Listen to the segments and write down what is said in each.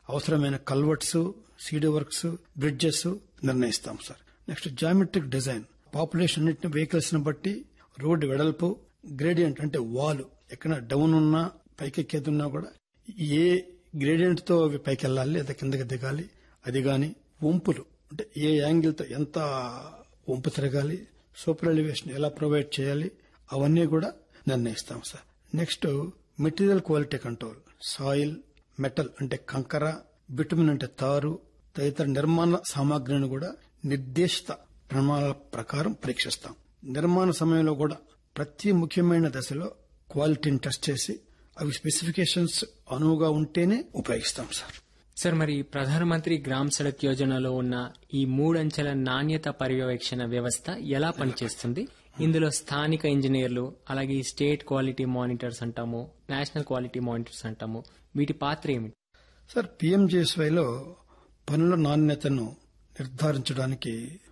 అవసరమైన culverts CD works bridges నిర్ణయిస్తాం sir next geometric design population అన్నింటిని వెహికల్స్ ని బట్టి రోడ్డు వెడల్పు గ్రేడియంట్ అంటే వాల్ ఎక్కడ డౌన్ ఉన్నా పైకెక్కేదున్నా కూడా ఏ గ్రేడియంట్ తో అవి పైకి వెళ్ళాలి లేదా కిందకి దిగాలి అది గాని వంపులు అంటే ఏ యాంగిల్ తో ఎంత వంపు తిరగాలి సూపర్ ఎలివేషన్ ఎలా ప్రొవైడ్ చేయాలి అవన్నీ కూడా నిర్ణయిస్తాం sir next material quality control soil metal అంటే కంకర బిటుమిన్ అంటే తారు తదితర నిర్మాణ సామాగ్రిని కూడా నిర్దేశిత ప్రమాణాల ప్రకారం పరీక్షిస్తాం నిర్మాణ సమయంలో కూడా ప్రతి ముఖ్యమైన దశలో క్వాలిటీని టెస్ట్ చేసి అవి స్పెసిఫికేషన్స్ అనువుగా ఉంటేనే ఉపయోగిస్తాం సార్ సార్ మరి ప్రధానమంత్రి గ్రామ్ సడక్ యోజనలో ఉన్న ఈ మూడంచెల నాణ్యత పర్యవేక్షణ వ్యవస్థ ఎలా పనిచేస్తుంది ఇందులో స్థానిక ఇంజనీర్లు అలాగే ఈ స్టేట్ క్వాలిటీ మానిటర్స్ అంటాము నేషనల్ క్వాలిటీ మానిటర్స్ అంటాము వీటి పాత్ర ఏమిటి సార్ పిఎంజేఎస్వైలో పనుల నాణ్యతను నిర్ధారించడానికి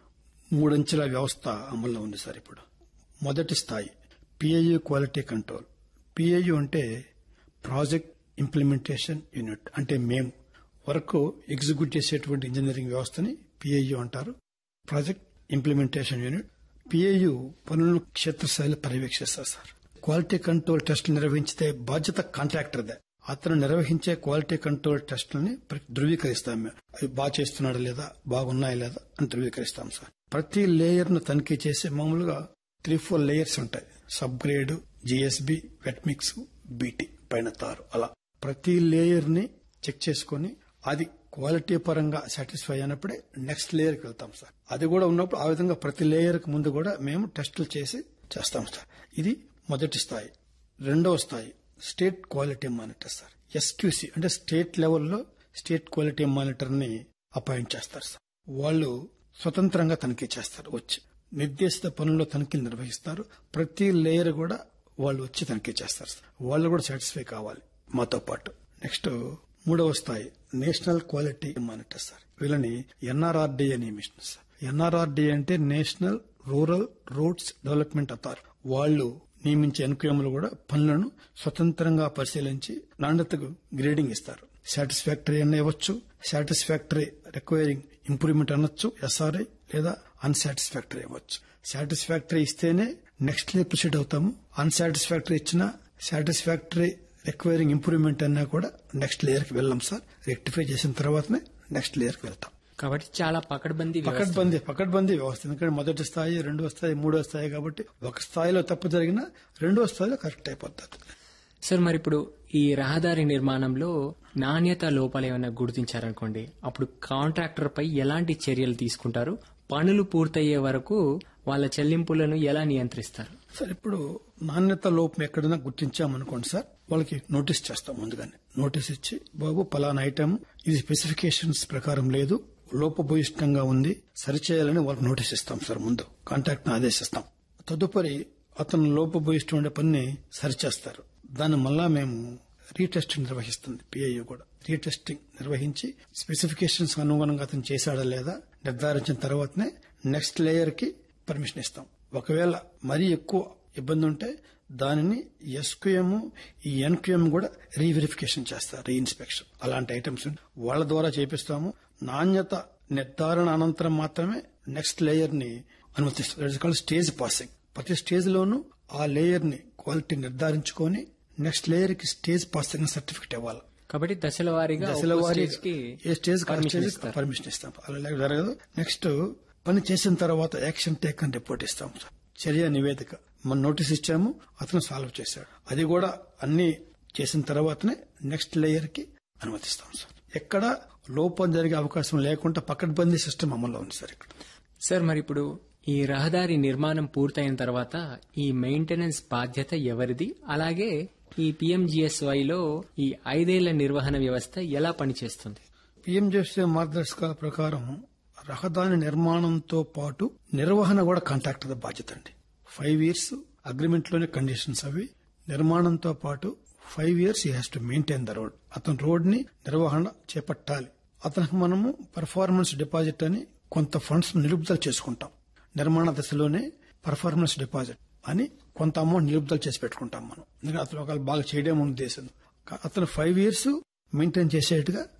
మూడంచెల వ్యవస్థ అమల్లో ఉంది సార్ ఇప్పుడు మొదటి స్థాయి పిఐయు క్వాలిటీ కంట్రోల్ పిఐయు అంటే ప్రాజెక్ట్ ఇంప్లిమెంటేషన్ యూనిట్ అంటే మేము వర్క్ ఎగ్జిక్యూట్ చేసేటువంటి ఇంజనీరింగ్ వ్యవస్థని పిఐయు అంటారు ప్రాజెక్ట్ ఇంప్లిమెంటేషన్ యూనిట్ పిఐయు పనులను క్షేత్రస్థాయిలో పర్యవేక్షిస్తారు సార్ క్వాలిటీ కంట్రోల్ టెస్టులు నిర్వహించితే బాధ్యత కాంట్రాక్టర్దే అతను నిర్వహించే క్వాలిటీ కంట్రోల్ టెస్టులని ధృవీకరిస్తాం మేము అవి బాగా చేస్తున్నాడా లేదా బాగున్నాయా లేదా అని ధృవీకరిస్తాం సార్ ప్రతి లేయర్ ను తనిఖీ చేసి మామూలుగా త్రీ ఫోర్ లేయర్స్ ఉంటాయి sub grade GSB wet mix BT పైన తారు అలా ప్రతి లేయర్ ని చెక్ చేసుకుని అది క్వాలిటీ పరంగా సాటిస్ఫై అయినప్పుడే నెక్స్ట్ లేయర్ కి వెళ్తాం సార్ అది కూడా ఉన్నప్పుడు ఆ విధంగా ప్రతి లేయర్ కి ముందు కూడా మేము టెస్టులు చేసి చేస్తాం సార్ ఇది మొదటి స్థాయి రెండవ స్థాయి state quality monitor sir SQC అంటే స్టేట్ లెవెల్లో స్టేట్ క్వాలిటీ మానిటర్ ని అపాయింట్ చేస్తారు సార్ వాళ్ళు స్వతంత్రంగా తనిఖీ చేస్తారు వచ్చి నిర్దేశిత పనుల్లో తనిఖీలు నిర్వహిస్తారు ప్రతి లేయర్ కూడా వాళ్ళు వచ్చి తనిఖీ చేస్తారు సార్ వాళ్ళు కూడా సాటిస్ఫై కావాలి మాతో పాటు నెక్స్ట్ మూడవ స్థాయి నేషనల్ క్వాలిటీ మానిటర్ సార్ వీళ్ళని ఎన్ఆర్ఆర్డీఏ నియమిస్తుంది సార్ ఎన్ఆర్ఆర్డీఏ అంటే national rural roads development authority వాళ్ళు నియమించే ఎన్క్యూఎంలు కూడా పనులను స్వతంత్రంగా పరిశీలించి నాణ్యతకు గ్రేడింగ్ ఇస్తారు సాటిస్ఫాక్టరీ అన్న ఇవ్వచ్చు సాటిస్ఫాక్టరీ రిక్వైరింగ్ ఇంప్రూవ్మెంట్ అనొచ్చు ఎస్ఆర్ఐ లేదా అన్సాటిస్ఫాక్టరీ ఇవ్వచ్చు సాటిస్ఫాక్టరీ ఇస్తేనే నెక్స్ట్ లే ప్రొసీడ్ అవుతాము అన్సాటిస్ఫాక్టరీ ఇచ్చినా సాటిస్ఫాక్టరీ రిక్వైరింగ్ ఇంప్రూవ్మెంట్ అన్నా కూడా నెక్స్ట్ లేయర్ కి వెళ్ళాం సార్ రెక్టిఫై చేసిన తర్వాతనే నెక్స్ట్ లేయర్ కి వెళ్తాం కాబట్టి చాలా పకడ్బందీ వ్యవస్థ. పకడ్బందీ పకడ్బందీ వ్యవస్థ ఎందుకంటే మొదటి స్థాయి రెండో స్థాయి మూడో స్థాయి కాబట్టి ఒక స్థాయిలో తప్పు జరిగినా రెండో స్థాయిలో కరెక్ట్ అయిపోతుంది సార్ మరి ఇప్పుడు ఈ రహదారి నిర్మాణంలో నాణ్యత లోపాలు ఏమైనా గుర్తించారనుకోండి అప్పుడు కాంట్రాక్టర్ పై ఎలాంటి చర్యలు తీసుకుంటారు పనులు పూర్తయ్యే వరకు వాళ్ళ చెల్లింపులను ఎలా నియంత్రిస్తారు సార్ ఇప్పుడు నాణ్యత లోపం ఎక్కడైనా గుర్తించామనుకోండి సార్ వాళ్ళకి నోటీస్ చేస్తాం ముందుగానే నోటీస్ ఇచ్చి బాబు పలానా ఐటమ్ ఇది స్పెసిఫికేషన్స్ ప్రకారం లేదు లోపభూయిష్టంగా ఉంది సరిచేయాలని వాళ్ళకి నోటీస్ ఇస్తాం సార్ ముందు కాంట్రాక్ట్ ఆదేశిస్తాం తదుపరి అతను లోపభూయిష్టం ఉండే పనిని సరిచేస్తారు దాన్ని మళ్ళా మేము రీటెస్టింగ్ నిర్వహిస్తుంది పిఐఓ కూడా రీటెస్టింగ్ నిర్వహించి స్పెసిఫికేషన్స్ అనుగుణంగా అతను చేశాడా లేదా నిర్ధారించిన తర్వాతనే నెక్స్ట్ లేయర్ కి పర్మిషన్ ఇస్తాం ఒకవేళ మరీ ఎక్కువ ఇబ్బంది ఉంటే దానిని ఎస్క్యూఎం ఈ ఎన్క్యూఎం కూడా రీవెరిఫికేషన్ చేస్తారు రీఇన్స్పెక్షన్ అలాంటి ఐటమ్స్ వాళ్ళ ద్వారా చేపిస్తాము నాణ్యత నిర్ధారణ అనంతరం మాత్రమే నెక్స్ట్ లేయర్ ని అనుమతిస్తాం స్టేజ్ పాసింగ్ ప్రతి స్టేజ్ లోనూ ఆ లేయర్ ని క్వాలిటీ నిర్ధారించుకొని నెక్స్ట్ లేయర్ కి స్టేజ్ పాసింగ్ సర్టిఫికెట్ ఇవ్వాలి కాబట్టి దశల వారీగా దశల ఒక్కో వారీ స్టేజ్కి ఏ స్టేజ్ permission ఇస్తారు. పర్మిషన్ ఇస్తాం అలా లేక జరగదు నెక్స్ట్ పని చేసిన తర్వాత యాక్షన్ టేక్ అని రిపోర్ట్ ఇస్తాం సార్ చర్య నివేదిక మనం నోటీస్ ఇచ్చాము అతను సాల్వ్ చేశాడు అది కూడా అన్ని చేసిన తర్వాతనే నెక్స్ట్ లేయర్ కి అనుమతిస్తాం సార్ ఎక్కడ లోపం జరిగే అవకాశం లేకుండా పకడ్బందీ సిస్టమ్ అమల్లో ఉంది సార్ ఇక్కడ సార్ మరి ఇప్పుడు ఈ రహదారి నిర్మాణం పూర్తయిన తర్వాత ఈ మెయింటెనెన్స్ బాధ్యత ఎవరిది అలాగే ఈ PMGSY లో ఈ ఐదేళ్ల నిర్వహణ వ్యవస్థ ఎలా పనిచేస్తుంది పిఎంజెఫ్సీ మార్గదర్శకాల ప్రకారం రహదారి నిర్మాణంతో పాటు నిర్వహణ కూడా కాంట్రాక్టర్ బాధ్యత అండి ఫైవ్ ఇయర్స్ అగ్రిమెంట్ లోనే కండిషన్స్ అవి నిర్మాణంతో పాటు ఫైవ్ ఇయర్స్ ఈ has to maintain the road అతను రోడ్ ని నిర్వహణ చేపట్టాలి అతనికి మనము పర్ఫార్మెన్స్ డిపాజిట్ అని కొంత ఫండ్స్ నిలుపుదల చేసుకుంటాం నిర్మాణ దశలోనే పర్ఫార్మెన్స్ డిపాజిట్ అని కొంత అమౌంట్ నిలుపుదల చేసి పెట్టుకుంటాం మనం ఎందుకంటే అతను ఒకవేళ బాగా చేయడం ఉద్దేశం కా- అతను ఫైవ్ ఇయర్స్ మెయింటైన్ చేసేట్టుగా